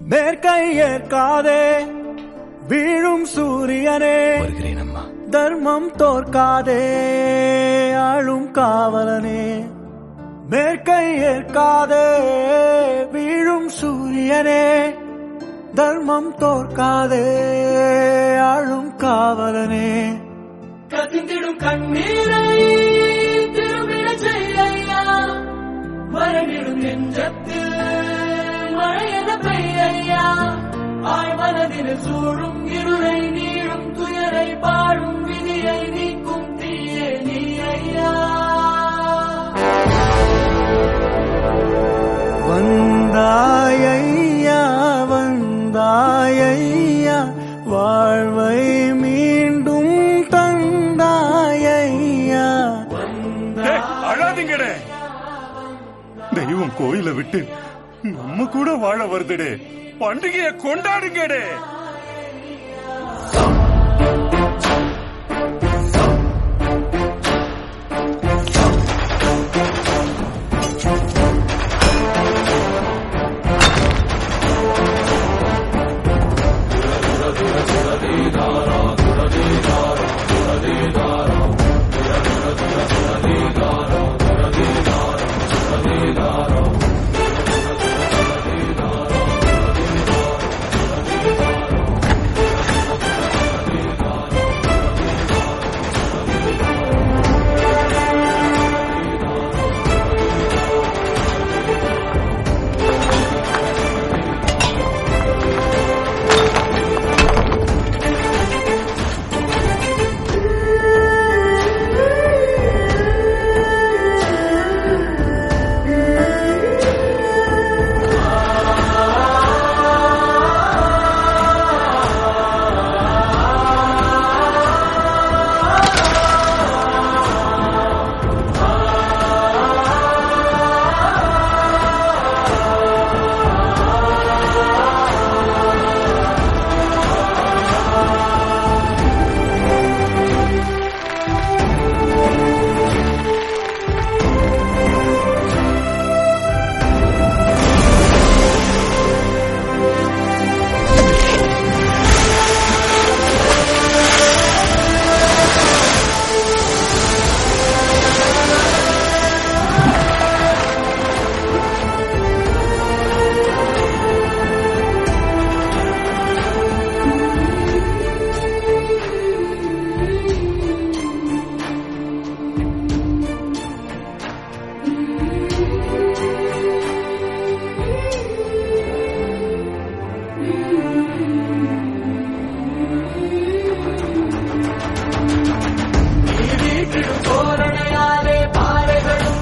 மேற்கை ஏற்காதே வீழும் சூரியனே வருகிறேன் அம்மா தர்மம் தோற்காதே ஆளும் காவலனே மேற்கை ஏற்காதே வீழும் சூரியனே தர்மம் தோற்காதே ஆளும் காவலனே கசிந்திடும் கண்ணீரை திரும்பிடச் செய்யா மரணிடும் நெஞ்சத்தில் மழையென பெய்யா ஆழ்மனதில் சூழும் இருளை நீளும் துயரை பாடும் விதியை நீக்கும் தீயே நீ ஐயா வந்தாயையா வந்தாயையா வாழ்வை மீண்டும் தந்தாயையா டேய், அழாதீங்கடே தெய்வம் கோயில விட்டு நம்ம கூட வாழ வருதுடே பண்டிகையை கொண்டாடுங்கடே தோரணையாலே பாறைகளும்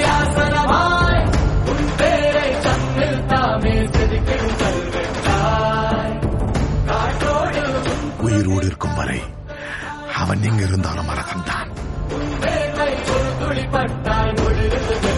அரியாசனமாய் உன் பேரை தன்னில் தாமே செதுக்கிடும் கல்வெட்டாய் காற்றோடு உயிரோடு இருக்கும் வரை அவன் எங்க இருந்தாலும் அரசன் தான் வேர்வை ஒரு துளி பட்டாய் ஒழுகுது